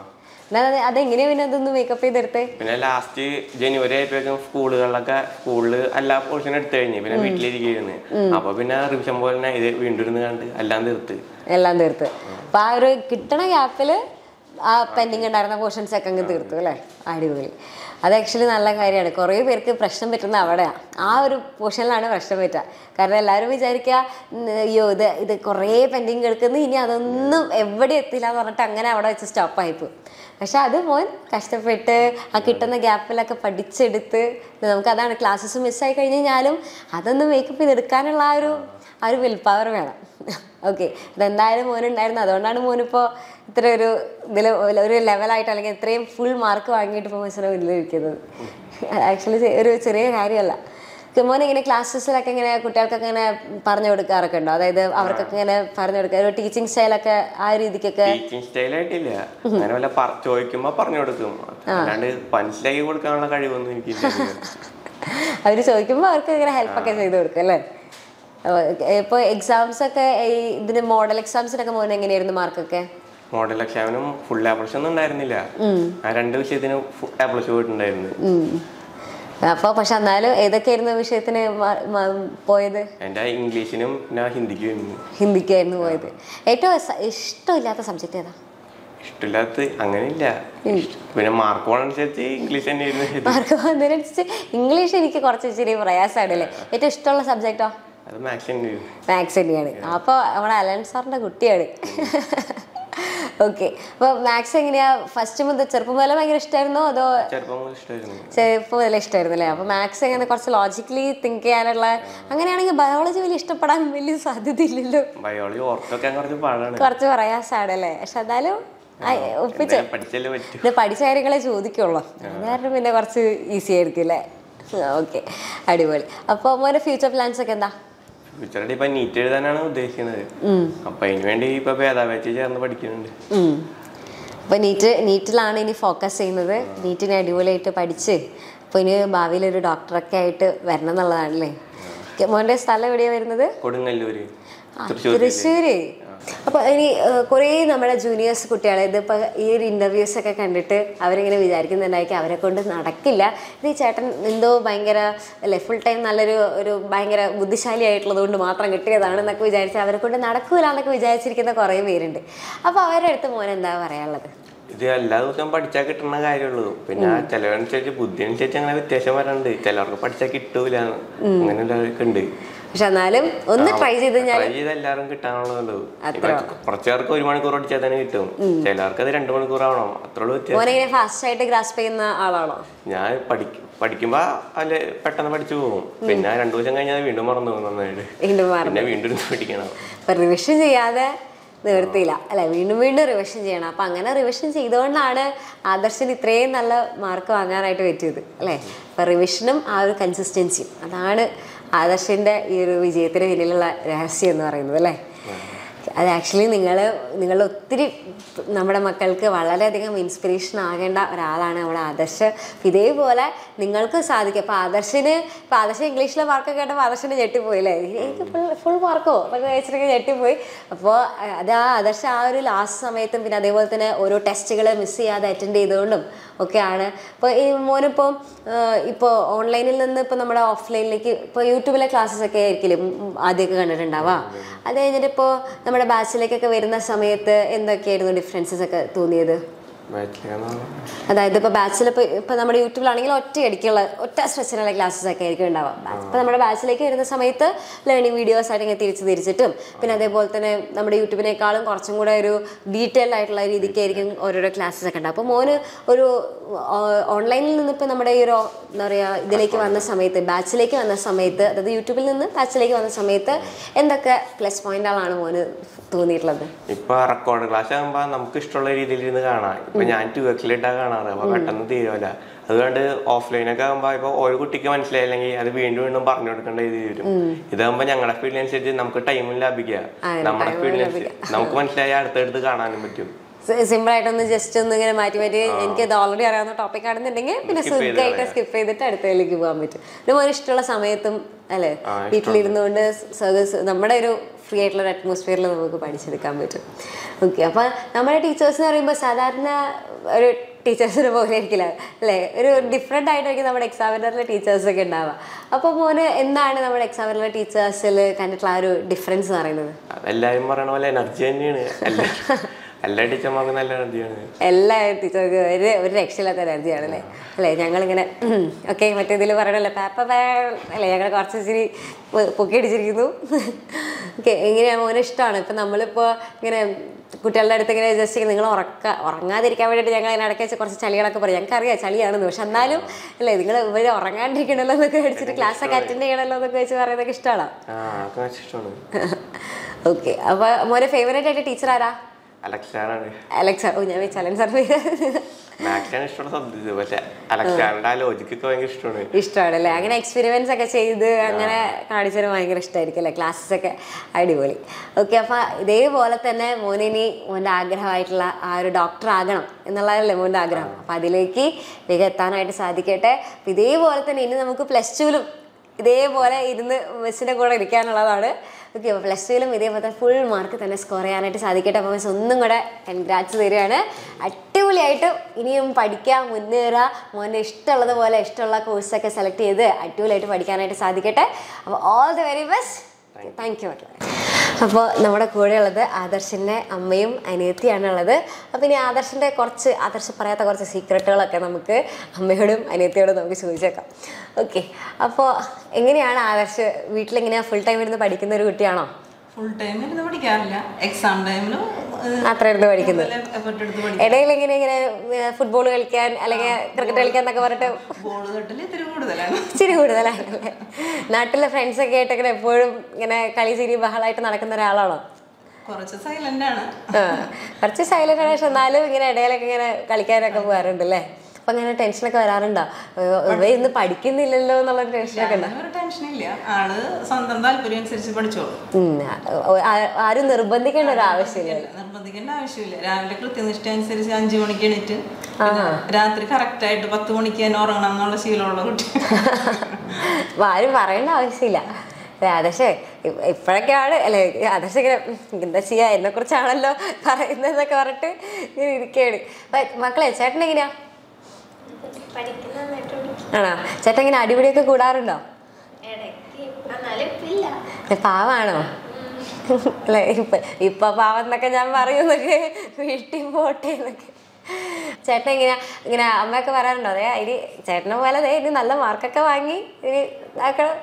എന്നാ അത് അതെങ്ങനെയാ പിന്നെ അതൊന്ന് മേക്കപ്പ് ചെയ്തെടുത്തേ
പിന്നെ ലാസ്റ്റ് ജനുവരി ആയപ്പോഴേക്കും സ്കൂളുകളിലൊക്കെ സ്കൂളിൽ എല്ലാ പോർഷനും എടുത്തു കഴിഞ്ഞ് പിന്നെ വീട്ടിലിരിക്കുന്നു അപ്പൊ പിന്നെ റിവിഷൻ പോലെ തന്നെ ഇത് വീണ്ടും ഇരുന്ന് കണ്ട് എല്ലാം തീർത്ത്
എല്ലാം തീർത്ത് അപ്പൊ ആ ഒരു കിട്ടണ ഗ്യാപ്പില് ആ പെൻഡിങ് ഉണ്ടായിരുന്ന പോർഷൻസ് ഒക്കെ അങ്ങ് തീർത്തു അല്ലേ അടിപൊളി അത് ആക്ച്വലി നല്ല കാര്യമാണ് കുറേ പേർക്ക് പ്രശ്നം പറ്റുന്ന അവിടെയാണ് ആ ഒരു പോർഷനിലാണ് പ്രശ്നം പറ്റുക കാരണം എല്ലാവരും വിചാരിക്കുക ഉം, അയ്യോ ഇത് ഇത് കുറേ പെൻഡിങ് കിടക്കുന്നു ഇനി അതൊന്നും എവിടെ എത്തില്ല എന്ന് പറഞ്ഞിട്ട് അങ്ങനെ അവിടെ വെച്ച് സ്റ്റോപ്പ് ആയിപ്പോവും പക്ഷെ അത് മോൻ കഷ്ടപ്പെട്ട് ആ കിട്ടുന്ന ഗ്യാപ്പിലൊക്കെ പഠിച്ചെടുത്ത് നമുക്ക് അതാണ് ക്ലാസ്സസ് മിസ്സായി കഴിഞ്ഞ് കഴിഞ്ഞാലും അതൊന്ന് മേക്കപ്പ് ചെയ്തെടുക്കാനുള്ള ആ ഒരു ആ ഒരു വിൽ പവർ വേണം ഓക്കെ ഇതെന്തായാലും മോനുണ്ടായിരുന്നു അതുകൊണ്ടാണ് മോനിപ്പോൾ ഇത്ര ഒരു ഇതിൽ ഒരു ലെവലായിട്ട് അല്ലെങ്കിൽ ഇത്രയും ഫുൾ മാർക്ക് വാങ്ങിയിട്ട് ഇപ്പോൾ മിസ്സിനെ മുന്നിലിരിക്കുന്നത് ആക്ച്വലി ഒരു ചെറിയ കാര്യമല്ല മോൻ ഇങ്ങനെ ക്ലാസ്സസിലൊക്കെ ഇങ്ങനെ കുട്ടികൾക്കൊക്കെ ഇങ്ങനെ പറഞ്ഞു കൊടുക്കാറൊക്കെ ഉണ്ടോ അതായത് അവർക്കൊക്കെ ഇങ്ങനെ പറഞ്ഞു കൊടുക്കുക ഒരു ടീച്ചിങ് സ്റ്റൈലൊക്കെ ആ രീതിക്കൊക്കെ
ടീച്ചിങ് സ്റ്റൈലായിട്ടില്ല അങ്ങനെ വല്ല പറ- ചോദിക്കുമ്പോ പറഞ്ഞു കൊടുക്കും അല്ലാണ്ട് മനസ്സിലാക്കി കൊടുക്കാനുള്ള കഴിവൊന്നും എനിക്കില്ല
അവർ ചോദിക്കുമ്പോൾ അവർക്ക് ഇങ്ങനെ ഹെൽപ്പൊക്കെ ചെയ്ത് കൊടുക്കും അല്ലേ ഇപ്പോൾ എക്സാംസ് ഒക്കെ ഈ ഇതിന് മോഡൽ എക്സാംസിനൊക്കെ മോൻ എങ്ങനെയായിരുന്നു മാർക്കൊക്കെ
മോഡൽ എക്സാമിനും ഫുൾ എ പ്ലസ് ഒന്നും ഉണ്ടായിരുന്നില്ല ആ രണ്ട് വിഷയത്തിന് എ പ്ലസ് പോയിട്ടുണ്ടായിരുന്നു
അപ്പോൾ പക്ഷെ എന്നാലും ഏതൊക്കെയായിരുന്നു വിഷയത്തിന് മാ- മാ- പോയത്
എൻ്റെ ഇംഗ്ലീഷിനും പിന്നെ ഹിന്ദിക്കും ആയിരുന്നു
ഹിന്ദിക്കായിരുന്നു പോയത് ഏറ്റവും സ- ഇഷ്ടമില്ലാത്ത സബ്ജക്റ്റ് ഏതാ
ഇഷ്ടമില്ലാത്ത അങ്ങനെയില്ല പിന്നെ മാർക്ക് പോണനുസരിച്ച് ഇംഗ്ലീഷ് തന്നെയായിരുന്നു ഇത്.
മാർക്ക് വന്നതിനനുസരിച്ച് ഇംഗ്ലീഷ് എനിക്ക് കുറച്ച് ഇച്ചിരി പ്രയാസമാണല്ലേ ഏറ്റവും ഇഷ്ടമുള്ള സബ്ജക്റ്റോ
അത് മാത്സ് തന്നെയായിരുന്നു
മാത്സ് തന്നെയാണ് അപ്പോൾ നമ്മുടെ അലൻ സാറിൻ്റെ കുട്ടിയാണ് ഓക്കെ അപ്പോൾ മാത്സ് എങ്ങനെയാ ഫസ്റ്റ് മുതൽ ചെറുപ്പം മുതലേ ഭയങ്കര ഇഷ്ടമായിരുന്നോ അതോ
ചെറുപ്പം മുതൽ ഇഷ്ടമായിരുന്നു
ചെറുപ്പം മുതലേ ഇഷ്ടമായിരുന്നു അല്ലേ അപ്പോൾ മാത്സ് എങ്ങനെ കുറച്ച് ലോജിക്കലി തിങ്ക് ചെയ്യാനുള്ള അങ്ങനെയാണെങ്കിൽ ബയോളജി വലിയ ഇഷ്ടപ്പെടാൻ വലിയ സാധ്യതയില്ലല്ലോ
ബയോളജി ഓർത്തൊക്കെ കുറച്ച് പാടാണ്
കുറച്ച് പ്രയാസമാണല്ലേ പക്ഷെ എന്നാലും ആ, ഒപ്പിച്ച്
എന്തായാലും പഠിച്ചല്ലേ പറ്റൂ
ഇത് പഠിച്ച കാര്യങ്ങളെ ചോദിക്കുള്ളൂ അത് കാരണം പിന്നെ കുറച്ച് ഈസി ആയിരിക്കും അല്ലേ ഓക്കെ അടിപൊളി അപ്പോൾ മോൻ്റെ ഫ്യൂച്ചർ പ്ലാൻസ് ഒക്കെ എന്താ
ഫ്യൂച്ചറായിട്ട് ഇപ്പൊ നീറ്റ് എഴുതാനാണ് ഉദ്ദേശിക്കുന്നത് അപ്പൊ അതിന് വേണ്ടി ഇപ്പൊ ഭേദാവേച്ച് ചേർന്ന് പഠിക്കുന്നുണ്ട്
അപ്പോൾ നീറ്റ് നീറ്റിലാണ് ഇനി ഫോക്കസ് ചെയ്യുന്നത് നീറ്റിനെ അടിപൊളിയായിട്ട് പഠിച്ച് അപ്പോൾ ഇനി ഭാവിയിൽ ഒരു ഡോക്ടറൊക്കെ ആയിട്ട് വരണം എന്നുള്ളതാണല്ലേ ഓക്കേ, മോൻ്റെ സ്ഥലം എവിടെയാണ് വരുന്നത്
കൊടുങ്ങല്ലൂര്
ആ,
തൃശ്ശൂർ
തൃശ്ശൂര് അപ്പൊ ഇനി കുറെ നമ്മുടെ ജൂനിയേഴ്സ് കുട്ടികളെ ഇതിപ്പോ ഈ ഒരു ഇന്റർവ്യൂസ് ഒക്കെ കണ്ടിട്ട് അവരിങ്ങനെ വിചാരിക്കുന്നുണ്ടായിരിക്കും അവരെ കൊണ്ട് നടക്കില്ല ഇത് ഈ ചേട്ടൻ എന്തോ ഭയങ്കര അല്ലെ ഫുൾ ടൈം നല്ലൊരു ഒരു ഭയങ്കര ബുദ്ധിശാലി ആയിട്ടുള്ളത് കൊണ്ട് മാത്രം കിട്ടിയതാണ് എന്നൊക്കെ വിചാരിച്ച് അവരെ കൊണ്ട് നടക്കൂല എന്നൊക്കെ വിചാരിച്ചിരിക്കുന്ന കുറേ പേരുണ്ട് അപ്പൊ അവരുടെ അടുത്ത് മോൻ എന്താ പറയാനുള്ളത്
ഇത് എല്ലാ ദിവസവും പഠിച്ചാൽ കിട്ടുന്ന കാര്യമുള്ളൂ പിന്നെ ചിലവനുസരിച്ച് ബുദ്ധി അനുസരിച്ച് അങ്ങനെ വ്യത്യാസം വരാനുണ്ട് ചിലവർക്ക് പഠിച്ചാൽ കിട്ടൂല അങ്ങനെയുള്ളവരൊക്കെ ഉണ്ട്
പക്ഷെ എന്നാലും ഒന്ന് ട്രൈ ചെയ്ത് കഴിഞ്ഞാൽ
ട്രൈ ചെയ്ത് എല്ലാവരും കിട്ടാനുള്ളതുള്ളൂ ഇപ്പൊ കുറച്ചു പേർക്ക് ഒരു മണിക്കൂർ പഠിച്ചാൽ തന്നെ കിട്ടും ചിലവർക്ക് അത് രണ്ടു മണിക്കൂർ ആവണം അത്രയുള്ളൂ വ്യത്യാസം
മോനെ ഫാസ്റ്റ് ആയിട്ട് ഗ്രാസ്പ് ചെയ്യുന്ന ആളാണോ
ഞാൻ പഠിക്കും പഠിക്കുമ്പോ അല്ലെ പെട്ടെന്ന് പഠിച്ചു പോകും പിന്നെ രണ്ടു ദിവസം കഴിഞ്ഞാൽ അത് വീണ്ടും മറന്നു പോകും നന്നായിട്ട്
വീണ്ടും മാറും
പിന്നെ വീണ്ടും ഇരുന്ന് പഠിക്കണം
അപ്പൊ റിവിഷൻ ചെയ്യാതെ നിവർത്തിയില്ല അല്ലെ വീണ്ടും വീണ്ടും റിവിഷൻ ചെയ്യണം അപ്പൊ അങ്ങനെ റിവിഷൻ ചെയ്തുകൊണ്ടാണ് ആദർശന് ഇത്രയും നല്ല മാർക്ക് വാങ്ങാനായിട്ട് പറ്റിയത് അല്ലെ അപ്പൊ റിവിഷനും ആ ഒരു കൺസിസ്റ്റൻസിയും അതാണ് ആദർശിന്റെ ഈ ഒരു വിജയത്തിന് പിന്നിലുള്ള രഹസ്യം എന്ന് പറയുന്നത് അല്ലേ അത് ആക്ച്വലി നിങ്ങൾ നിങ്ങൾ ഒത്തിരി നമ്മുടെ മക്കൾക്ക് വളരെയധികം ഇൻസ്പിറേഷൻ ആകേണ്ട ഒരാളാണ് നമ്മുടെ ആദർശ് ഇതേപോലെ നിങ്ങൾക്ക് സാധിക്കും അപ്പോൾ ആദർശിന് ഇപ്പോൾ ആദർശ് ഇംഗ്ലീഷിലെ മാർക്കൊക്കെ കേട്ടപ്പോൾ ആദർശിന് ഞെട്ടിപ്പോയി അല്ലേ എനിക്ക് ഫുൾ ഫുൾ മാർക്കോ എന്നൊക്കെ വെച്ചിട്ടൊക്കെ ഞെട്ടിപ്പോയി അപ്പോൾ അത് ആ ആദർശ ആ ഒരു ലാസ്റ്റ് സമയത്തും പിന്നെ അതേപോലെ തന്നെ ഓരോ ടെസ്റ്റുകൾ മിസ് ചെയ്യാതെ അറ്റൻഡ് ചെയ്തുകൊണ്ടും ഒക്കെയാണ് ഇപ്പോൾ ഈ മോനിപ്പോൾ ഇപ്പോൾ ഓൺലൈനിൽ നിന്ന് ഇപ്പോൾ നമ്മുടെ ഓഫ്ലൈനിലേക്ക് ഇപ്പോൾ യൂട്യൂബിലെ ക്ലാസ്സസ് ഒക്കെ ആയിരിക്കില്ലേ ഉം, ആദ്യമൊക്കെ കണ്ടിട്ടുണ്ടാവുക അത് കഴിഞ്ഞിട്ട് ഇപ്പോൾ നമ്മുടെ ബാച്ചിലേക്കൊക്കെ വരുന്ന സമയത്ത് എന്തൊക്കെയായിരുന്നു ഡിഫറൻസസ് ഒക്കെ തോന്നിയത്
ബാച്ചിലേക്കാന്ന് പറഞ്ഞാ
അതായത് ഇപ്പോൾ ബാച്ചിൽ ഇപ്പോൾ ഇപ്പോൾ നമ്മുടെ യൂട്യൂബിലാണെങ്കിൽ ഒറ്റയടിക്കുള്ള ഒറ്റ സ്ട്രെച്ചിനുള്ള ക്ലാസ്സസ് ഒക്കെ ആയിരിക്കും ഉണ്ടാവുക ഇപ്പോൾ നമ്മുടെ ബാച്ചിലേക്ക് വരുന്ന സമയത്ത് ലേണിംഗ് വീഡിയോസ് ആയിട്ട് ഇങ്ങനെ തിരിച്ച് തിരിച്ചിട്ടും പിന്നെ അതേപോലെ തന്നെ നമ്മുടെ യൂട്യൂബിനേക്കാളും കുറച്ചും കൂടെ ഒരു ഡീറ്റെയിൽഡ് ആയിട്ടുള്ള രീതിക്കായിരിക്കും ഓരോരോ ക്ലാസ്സസ് ഒക്കെ ഉണ്ടാവും അപ്പോൾ മോന് ഒരു ഓൺലൈനിൽ നിന്ന് ഇപ്പോൾ നമ്മുടെ ഈ ഒരു എന്താ പറയുക ഇതിലേക്ക് വന്ന സമയത്ത് ബാച്ചിലേക്ക് വന്ന സമയത്ത് അതായത് യൂട്യൂബിൽ നിന്ന് ബാച്ചിലേക്ക് വന്ന സമയത്ത് എന്തൊക്കെ പ്ലസ് പോയിന്റുകളാണ് മോന് തോന്നിയിട്ടുള്ളത്
ഇപ്പൊ റെക്കോർഡ് ക്ലാസ് ആകുമ്പോ നമുക്ക് ഇഷ്ടമുള്ള രീതിയിൽ ഇരുന്ന് കാണാം ഇപ്പൊ ഞാൻ ടു എക്സിലിട്ടാ കാണാറ് അപ്പൊ പെട്ടെന്ന് തീരുമല്ല അതുകൊണ്ട് ഓഫ്ലൈൻ ഒക്കെ ആകുമ്പോ ഇപ്പൊ ഒരു കുട്ടിക്ക് മനസ്സിലായില്ലെങ്കിൽ അത് വീണ്ടും വീണ്ടും പറഞ്ഞു കൊടുക്കേണ്ട രീതി വരും ഇതാകുമ്പോ ഞങ്ങളുടെ സ്പീഡിനനുസരിച്ച് നമുക്ക് ടൈമും ലാഭിക്കുക
അതെ,
നമ്മുടെ
time ഉം
സ്പീഡിനനുസരിച്ച് നമുക്ക് മനസ്സിലായി അടുത്തടുത്ത് കാണാനും പറ്റും
സിമ്പിൾ ആയിട്ടൊന്ന് ജസ്റ്റ് ഒന്ന് ഇങ്ങനെ മാറ്റി മാറ്റി എനിക്ക് ഇത് ഓൾറെഡി അറിയാവുന്ന ടോപ്പിക് ആണെന്നുണ്ടെങ്കിൽ പിന്നെ
Skip ചെയ്ത്
സുഖമായിട്ട്
കളയാം.
സ്കിപ്പ് ചെയ്തിട്ട് അടുത്തതിലേക്ക് പോകാൻ പറ്റും പിന്നെ മോന് ഇഷ്ടമുള്ള സമയത്തും അല്ലേ
ആ,
വീട്ടിലിരുന്നുകൊണ്ട് സർവീസ് നമ്മുടെ ഒരു ഫ്രീ ആയിട്ടുള്ള ഒരു അറ്റ്മോസ്ഫിയറിൽ നമുക്ക് പഠിച്ചെടുക്കാൻ പറ്റും ഓക്കെ അപ്പോൾ നമ്മുടെ ടീച്ചേഴ്സ് എന്ന് പറയുമ്പോൾ സാധാരണ ഒരു ടീച്ചേഴ്സിനെ പോലെ ആയിരിക്കില്ല അല്ലേ ഒരു ഡിഫറെൻ്റ് ആയിട്ടായിരിക്കും നമ്മുടെ എക്സാമിനറിലെ ടീച്ചേഴ്സൊക്കെ ഉണ്ടാവുക അപ്പോൾ മോന് എന്താണ് നമ്മുടെ എക്സാമിനറിലെ ടീച്ചേഴ്സിൽ കണ്ടിട്ടുള്ള ആ ഒരു ഡിഫറൻസ് എന്ന് പറയുന്നത്
അതെല്ലാരും പറയണ പോലെ എനർജി തന്നെയാണ് എല്ലാ എല്ലാ ടീച്ചർമാർക്കും നല്ല എനർജിയാണ്
എല്ലാ ടീച്ചർക്ക് ഒരു ഒരു രക്ഷയില്ലാത്ത എനർജിയാണ് അല്ലേ അല്ലേ ഞങ്ങളിങ്ങനെ ഓക്കെ മറ്റേ ഇതിൽ പറയണല്ലോ പാപ്പ പാ അല്ലേ ഞങ്ങൾ കുറച്ച് ഇച്ചിരി പൊ- പൊക്കിയടിച്ചിരിക്കുന്നു ഓക്കെ എങ്ങനെയാണ് മോനെ ഇഷ്ടമാണ് ഇപ്പം നമ്മളിപ്പോൾ ഇങ്ങനെ കുട്ടികളുടെ അടുത്ത് ഇങ്ങനെ ജസ്റ്റ് നിങ്ങൾ ഉറക്ക ഉറങ്ങാതിരിക്കാൻ വേണ്ടിയിട്ട് ഞങ്ങൾ അതിന് ഇടയ്ക്ക് വെച്ച് കുറച്ച് ചളികളൊക്കെ പറയും ഞങ്ങൾക്ക് അറിയാം ചളിയാണെന്ന് പക്ഷെ എന്നാലും അല്ലേ നിങ്ങൾ ഇവർ ഉറങ്ങാണ്ടിരിക്കണമല്ലോ എന്നൊക്കെ അടിച്ചിട്ട് ക്ലാസ് ഒക്കെ അറ്റൻഡ് ചെയ്യണമല്ലോ എന്നൊക്കെ വെച്ച് പറയുന്നതൊക്കെ ഇഷ്ടമാണോ
ആ അതൊക്കെ ഇഷ്ടമാണ്
ഓക്കെ അപ്പോൾ മോനെ ഫേവറേറ്റ് ആയിട്ട് ടീച്ചർ ആരാ
അലക്സാറാണ്
അലക്സ ഓ ഞാൻ വെച്ച് അലൻ സാർ
മാത്സാണ് ഇഷ്ടമുള്ള സബ്ജക്ട് പക്ഷെ അലക്സാറിന്റെ ആ ലോജിക്കൊക്കെ ഭയങ്കര ഇഷ്ടമാണ്
ഇഷ്ടമാണ് അല്ലേ അങ്ങനെ എക്സ്പെരിമെന്റ്സ് ഒക്കെ ചെയ്ത് അങ്ങനെ കാണിച്ചത് ഭയങ്കര ഇഷ്ടമായിരിക്കും അല്ലേ ക്ലാസ്സസ് ഒക്കെ അടിപൊളി ഓക്കെ അപ്പൊ ഇതേപോലെ തന്നെ മോനിനി മോൻ്റെ ആഗ്രഹമായിട്ടുള്ള ആ ഒരു ഡോക്ടർ ആകണം എന്നുള്ളതല്ലേ മോൻ്റെ ആഗ്രഹം അപ്പൊ അതിലേക്ക് വേഗം എത്താനായിട്ട് സാധിക്കട്ടെ അപ്പൊ ഇതേപോലെ തന്നെ ഇനി നമുക്ക് പ്ലസ് ടുവിലും ഇതേപോലെ ഇരുന്ന് മിസ്സിൻ്റെ കൂടെ ഇരിക്കാനുള്ളതാണ് ഓക്കെ അപ്പോൾ പ്ലസ് ടുവിലും ഇതേപോലെ ഫുൾ മാർക്ക് തന്നെ സ്കോർ ചെയ്യാനായിട്ട് സാധിക്കട്ടെ അപ്പോൾ മിസ് ഒന്നും കൂടെ കൺഗ്രാറ്റ്സ് തരികയാണ് അടിപൊളിയായിട്ട് ഇനിയും പഠിക്കാം മുന്നേറുക മോൻ്റെ ഇഷ്ടമുള്ളത് പോലെ ഇഷ്ടമുള്ള കോഴ്സൊക്കെ സെലക്ട് ചെയ്ത് അടിപൊളിയായിട്ട് പഠിക്കാനായിട്ട് സാധിക്കട്ടെ അപ്പോൾ all the very best thank you മക്കളെ അപ്പോൾ നമ്മുടെ കൂടെയുള്ളത് ആദർശിൻ്റെ അമ്മയും അനിയത്തിയാണ് ഉള്ളത് അപ്പോൾ ഇനി ആദർശിൻ്റെ കുറച്ച് ആദർശ് പറയാത്ത കുറച്ച് സീക്രട്ടുകളൊക്കെ നമുക്ക് അമ്മയോടും അനിയത്തിയോടും നമുക്ക് ചോദിച്ചേക്കാം ഓക്കെ അപ്പോൾ എങ്ങനെയാണ് ആദർശ് വീട്ടിലെങ്ങനെയാണ് ഫുൾ ടൈം ഇരുന്ന് പഠിക്കുന്ന ഒരു കുട്ടിയാണോ
ഫുൾ ടൈം ഇരുന്ന് പഠിക്കാറില്ല എക്സാം ടൈമിലും
അത്ര ഇരുന്ന് പഠിക്കുന്നത്
എഫർട്ട് എടുത്ത് പഠിക്കും
ഇടയിൽ ഇങ്ങനെ ഇങ്ങനെ ഫുട്ബോൾ കളിക്കാൻ അല്ലെങ്കിൽ ക്രിക്കറ്റ് കളിക്കാൻ എന്നൊക്കെ പറഞ്ഞിട്ട്
ബോൾ തട്ടൽ ഇത്തിരി കൂടുതലാണ്
ഇച്ചിരി കൂടുതലാണല്ലേ നാട്ടിലെ ഫ്രണ്ട്സൊക്കെ ആയിട്ട് ഇങ്ങനെ എപ്പോഴും ഇങ്ങനെ കളി ചിരി ബഹളമായിട്ട് നടക്കുന്ന ഒരാളാണോ
കുറച്ച് സൈലന്റ് ആണ്
ആ, കുറച്ച് സൈലന്റ് ആണ് പക്ഷെ എന്നാലും ഇങ്ങനെ ഇടയിലൊക്കെ ഇങ്ങനെ കളിക്കാനൊക്കെ പോകാറുണ്ട് അല്ലേ അപ്പൊ അങ്ങനെ ടെൻഷനൊക്കെ വരാറുണ്ടോ ഏഹ് ഇവ ഇന്ന് പഠിക്കുന്നില്ലല്ലോ എന്നുള്ള ടെൻഷനൊക്കെ ഉണ്ടോ
അങ്ങനെ ഒരു ടെൻഷൻ ഇല്ല ആള് സ്വന്തം താല്പര്യം അനുസരിച്ച് പഠിച്ചോളും
ഉം, ആ- ആ- ആരും നിർബന്ധിക്കേണ്ട ഒരു ആവശ്യമില്ല
നിർബന്ധിക്കേണ്ട ആവശ്യമില്ല രാവിലെ കൃത്യനിഷ്ഠ അനുസരിച്ച് അഞ്ചു മണിക്ക് എണീറ്റ് പിന്നെ രാത്രി കറക്റ്റ് ആയിട്ട് പത്ത് മണിക്ക് തന്നെ ഉറങ്ങണം എന്നുള്ള ശീലമുള്ള കുട്ടി
അപ്പൊ ആരും പറയേണ്ട ആവശ്യമില്ല അല്ലേ, ആദർശേ ഇ- ഇപ്പോഴൊക്കെയാണ് അല്ലെ ആദർശം ഇങ്ങനെ ഉം, എന്താ ചെയ്യാ എന്നെ കുറിച്ചാണല്ലോ പറയുന്നതെന്നൊക്കെ പറഞ്ഞിട്ട് ഇങ്ങനെ ഇരിക്കുകയാണ് അപ്പൊ മക്കളെ ചേട്ടൻ എങ്ങനെയാ
പഠിക്കുന്ന നന്നായിട്ട് പഠിക്കും
ആണോ ചേട്ടൻ ഇങ്ങനെ അടിപിടിയൊക്കെ കൂടാറുണ്ടോ
ഇടയ്ക്ക് എന്നാലും ഇല്ല
ഏ, പാവാണോ അല്ലെ ഇപ്പൊ ഇപ്പൊ പാവം എന്നൊക്കെ ഞാൻ പറയുന്നൊക്കെ വീട്ടിൽ പോട്ടെ എന്നൊക്കെ ചേട്ടൻ ഇങ്ങനെ ഇങ്ങനെ അമ്മയൊക്കെ പറയാറുണ്ടോ അതെ ഇനി ചേട്ടനെ പോലെ അതെ ഇനി നല്ല മാർക്കൊക്കെ വാങ്ങി ഇനി ഇതാക്കണം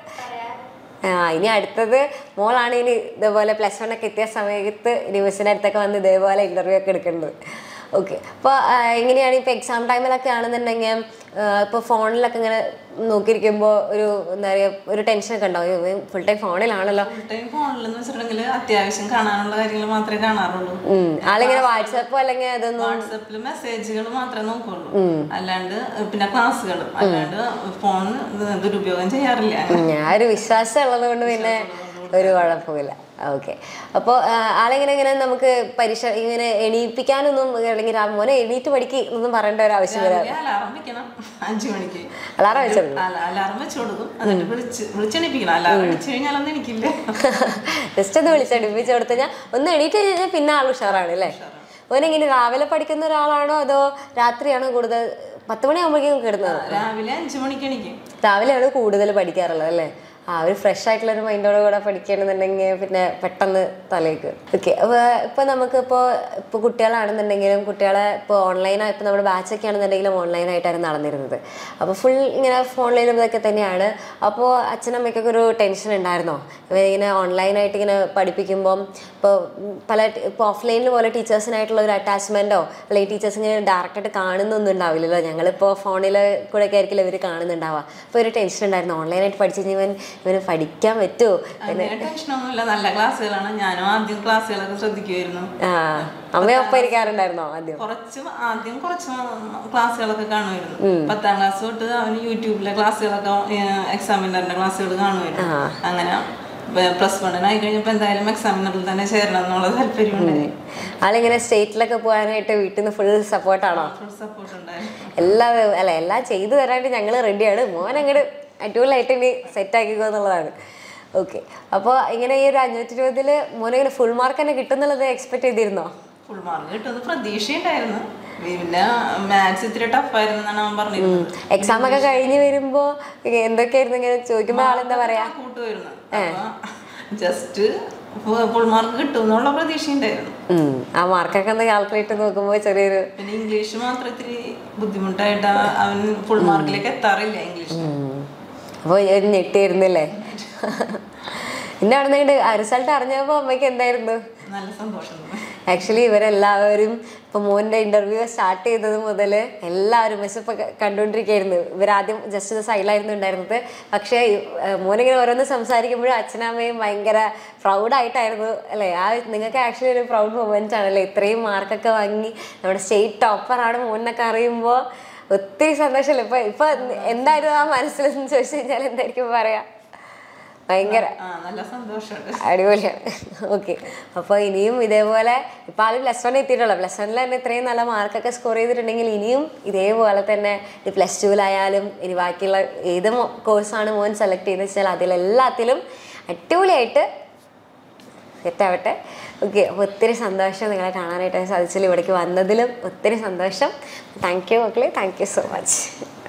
ആ ഇനി അടുത്തത് മോളാണ് ഇനി ഇതേപോലെ പ്ലസ് വൺ ഒക്കെ എത്തിയ സമയത്ത് ഇനി മിസ്സിൻ്റെ അടുത്തൊക്കെ വന്ന് ഇതേപോലെ ഇന്റർവ്യൂ ഒക്കെ എടുക്കേണ്ടത് ഓക്കെ അപ്പോൾ എങ്ങനെയാണ് ഇപ്പോൾ എക്സാം ടൈമിലൊക്കെ ആണെന്നുണ്ടെങ്കിൽ ഇപ്പോൾ ഫോണിലൊക്കെ ഇങ്ങനെ നോക്കിയിരിക്കുമ്പോൾ ഒരു എന്താ പറയുക ഒരു ടെൻഷനൊക്കെ ഉണ്ടാവും ഫുൾ ടൈം ഫോണിലാണല്ലോ
ഫുൾ ടൈം ഫോണിലെന്ന് വെച്ചിട്ടുണ്ടെങ്കിൽ അത്യാവശ്യം കാണാനുള്ള കാര്യങ്ങൾ മാത്രമേ കാണാറുള്ളൂ
ഉം. ആളിങ്ങനെ വാട്സാപ്പോ അല്ലെങ്കിൽ അതൊന്നും
വാട്സപ്പിൽ മെസ്സേജുകൾ മാത്രമേ നോക്കുള്ളൂ അല്ലാണ്ട് പിന്നെ ക്ലാസ്സുകൾ അല്ലാണ്ട് ഫോൺ ദുരുപയോഗം ചെയ്യാറില്ല
ഉം, ഞാൻ ഒരു വിശ്വാസം ഉള്ളത് കൊണ്ട് പിന്നെ ഒരു കുഴപ്പമില്ല ഓക്കെ അപ്പോൾ ആളിങ്ങനെ ഇങ്ങനെ നമുക്ക് പരീക്ഷ ഇങ്ങനെ എണീപ്പിക്കാനൊന്നും അല്ലെങ്കിൽ രാ- മോനെ എണീറ്റ് പഠിക്ക് എന്നൊന്നും പറയേണ്ട ഒരു ആവശ്യം വരാം
രാവിലെ അലാറം വെക്കണം അഞ്ചു മണിക്ക്
അലാറം വെച്ചോളൂ
അല- അലാറം വെച്ച് കൊടുക്കും എന്നിട്ട് വിളിച്ച് വിളിച്ചെണിപ്പിക്കണം അലാറം വെച്ച് കഴിഞ്ഞാലൊന്നും എനിക്കില്ല
ജസ്റ്റ് ഒന്ന് വിളിച്ചടിപ്പിച്ച് കൊടുത്തു കഴിഞ്ഞാൽ ഒന്ന് എണീറ്റ് കഴിഞ്ഞാൽ പിന്നെ ആൾ ഉഷാറാണ് അല്ലേ ഓനെ ഇങ്ങനെ രാവിലെ പഠിക്കുന്ന ഒരാളാണോ അതോ രാത്രിയാണോ കൂടുതൽ പത്ത് മണിയാകുമ്പോഴേക്കും കിടന്നത്
രാവിലെ അഞ്ചു മണിക്ക് എണീക്കും
രാവിലെയാണ് കൂടുതൽ പഠിക്കാറുള്ളത് അല്ലേ ആ ഒരു ഫ്രഷ് ആയിട്ടുള്ള ഒരു മൈൻഡോടെ കൂടെ പഠിക്കണമെന്നുണ്ടെങ്കിൽ പിന്നെ പെട്ടെന്ന് തലേക്ക് ഓക്കെ അപ്പോൾ ഇപ്പോൾ നമുക്ക് ഇപ്പോൾ ഇപ്പോൾ കുട്ടികളാണെന്നുണ്ടെങ്കിലും കുട്ടികളെ ഇപ്പോൾ ഓൺലൈനായി ഇപ്പോൾ നമ്മുടെ ബാച്ചൊക്കെ ആണെന്നുണ്ടെങ്കിലും ഓൺലൈനായിട്ടായിരുന്നു നടന്നിരുന്നത് അപ്പോൾ ഫുൾ ഇങ്ങനെ ഫോണിലും ഇതൊക്കെ തന്നെയാണ് അപ്പോൾ അച്ഛനമ്മയ്ക്കൊക്കെ ഒരു ടെൻഷൻ ഉണ്ടായിരുന്നോ ഇവരിങ്ങനെ ഓൺലൈനായിട്ട് ഇങ്ങനെ പഠിപ്പിക്കുമ്പം ഇപ്പോൾ പല ഇപ്പോൾ ഓഫ്ലൈനിൽ പോലെ ടീച്ചേഴ്സിനായിട്ടുള്ള ഒരു അറ്റാച്ച്മെൻറ്റോ അല്ലെങ്കിൽ ടീച്ചേഴ്സ് ഇങ്ങനെ ഡയറക്റ്റായിട്ട് കാണുന്നൊന്നും ഉണ്ടാവില്ലല്ലോ ഞങ്ങളിപ്പോൾ ഫോണിൽ കൂടെ ഒക്കെ ആയിരിക്കില്ല ഇവർ കാണുന്നുണ്ടാവുക അപ്പോൾ ഒരു ടെൻഷൻ ഉണ്ടായിരുന്നു ഓൺലൈനായിട്ട് പഠിച്ചു കഴിഞ്ഞാൽ ഇവൻ ഇവന് പഠിക്കാൻ പറ്റുമോ
അങ്ങനെ ടെൻഷനൊന്നുമില്ല നല്ല ക്ലാസ്സുകളാണ് ഞാനും ആദ്യം ക്ലാസ്സുകളൊക്കെ ശ്രദ്ധിക്കുമായിരുന്നു
ആ അമ്മയൊപ്പം ഇരിക്കാറുണ്ടായിരുന്നോ ആദ്യം
കുറച്ച് ആദ്യം കുറച്ച് ക്ലാസ്സുകളൊക്കെ കാണുമായിരുന്നു പത്താം ക്ലാസ് തൊട്ട് അവന് യൂട്യൂബിലെ ക്ലാസ്സുകളൊക്കെ എക്സാമിനറിന്റെ ക്ലാസ്സുകൾ കാണുമായിരുന്നു അങ്ങനെ പ്ലസ് വണ്ണിനായി കഴിഞ്ഞപ്പോൾ എന്തായാലും എക്സാമിനറിൽ തന്നെ ചേരണം എന്നുള്ള താല്പര്യമുണ്ടായി
ആളിങ്ങനെ സ്റ്റേറ്റിലൊക്കെ പോകാനായിട്ട് വീട്ടിൽ നിന്ന് ഫുൾ സപ്പോർട്ടാണോ
ഫുൾ സപ്പോർട്ട് ഉണ്ടായിരുന്നു
എല്ലാ അല്ല എല്ലാം ചെയ്തു തരാനായിട്ട് ഞങ്ങൾ റെഡിയാണ് മോൻ അങ്ങോട്ട് അടിപൊളിയായിട്ട് ഇനി സെറ്റ് ആക്കിക്കോ എന്നുള്ളതാണ് ഓക്കെ അപ്പോൾ ഇങ്ങനെ ഈ ഒരു അഞ്ഞൂറ്റി ഇരുപതില് മോനിങ്ങനെ ഫുൾ മാർക്ക് തന്നെ കിട്ടുന്നുള്ളത് എക്സ്പെക്ട് ചെയ്തിരുന്നോ
ഫുൾ മാർക്ക് കിട്ടുമെന്ന് പ്രതീക്ഷയുണ്ടായിരുന്നു പിന്നെ മാത്സ് ഇത്തിരി ടഫായിരുന്നു എന്നാണ് അവൻ പറഞ്ഞിരുന്നത്
എക്സാം ഒക്കെ കഴിഞ്ഞ് വരുമ്പോ എന്തൊക്കെയായിരുന്നു ഇങ്ങനെ ചോദിക്കുമ്പോൾ ആളെന്താ പറയാ
കൂട്ടുവരുന്നു അപ്പൊ ജസ്റ്റ് ഫുൾ മാർക്ക് കിട്ടും എന്നുള്ള പ്രതീക്ഷയുണ്ടായിരുന്നു
ഉം. ആ മാർക്കൊക്കെ ഒന്ന് കാൽക്കുലേറ്റ് നോക്കുമ്പോൾ ചെറിയൊരു
പിന്നെ ഇംഗ്ലീഷ് മാത്രം ഇത്തിരി ബുദ്ധിമുട്ടായിട്ട് ആ- അവൻ ഫുൾ മാർക്കിലേക്ക് എത്താറില്ല ഇംഗ്ലീഷ്
അപ്പോൾ ഒരു ഞെട്ടിയിരുന്നില്ലേ പിന്നെ അവിടെ നിന്ന് റിസൾട്ട് അറിഞ്ഞപ്പോൾ അമ്മയ്ക്ക് എന്തായിരുന്നു
നല്ല സന്തോഷം തോന്നി.
ആക്ച്വലി ഇവരെല്ലാവരും ഇപ്പൊ മോന്റെ ഇന്റർവ്യൂ സ്റ്റാർട്ട് ചെയ്തത് മുതൽ എല്ലാവരും മിസ് ഇപ്പൊ ക- കണ്ടുകൊണ്ടിരിക്കുകയായിരുന്നു ഇവരാദ്യം ജസ്റ്റ് സൈഡിലായിരുന്നു ഉണ്ടായിരുന്നത് പക്ഷേ ഏഹ്, മോനിങ്ങനെ ഓരോന്ന് സംസാരിക്കുമ്പോഴും അച്ഛനമ്മയും ഭയങ്കര പ്രൗഡായിട്ടായിരുന്നു അല്ലേ ആ നിങ്ങൾക്ക് ആക്ച്വലി ഒരു പ്രൗഡ് മൊമെന്റ് ആണല്ലേ ഇത്രയും മാർക്കൊക്കെ വാങ്ങി നമ്മുടെ സ്റ്റേറ്റ് ടോപ്പറാണ് മോനൊക്കെ അറിയുമ്പോൾ ഒത്തിരി സന്തോഷമല്ലേ ഇപ്പൊ ഇപ്പൊ എന്തായിരുന്നു ആ മനസ്സിലെന്ന് ചോദിച്ചു കഴിഞ്ഞാൽ എന്തായിരിക്കും പറയാ ഭയങ്കര
ആ നല്ല സന്തോഷമുണ്ട്
അടിപൊളിയാണ് ഓക്കെ അപ്പോൾ ഇനിയും ഇതേപോലെ ഇപ്പോൾ ആൾ പ്ലസ് വൺ എത്തിയിട്ടുള്ളൂ പ്ലസ് വണ്ണിൽ തന്നെ ഇത്രയും നല്ല മാർക്കൊക്കെ സ്കോർ ചെയ്തിട്ടുണ്ടെങ്കിൽ ഇനിയും ഇതേപോലെ തന്നെ ഈ പ്ലസ് ടുവിലായാലും ഇനി ബാക്കിയുള്ള ഏത് കോഴ്സാണ് മോൻ സെലക്ട് ചെയ്തെന്ന് വെച്ചാൽ അതിലെല്ലാത്തിലും അടിപൊളിയായിട്ട് സെറ്റാവട്ടെ ഓക്കെ അപ്പോൾ ഒത്തിരി സന്തോഷം നിങ്ങളെ കാണാനായിട്ട് സാധിച്ചതിൽ ഇവിടേക്ക് വന്നതിലും ഒത്തിരി സന്തോഷം താങ്ക് യു മക്കളെ താങ്ക് യു സോ മച്ച്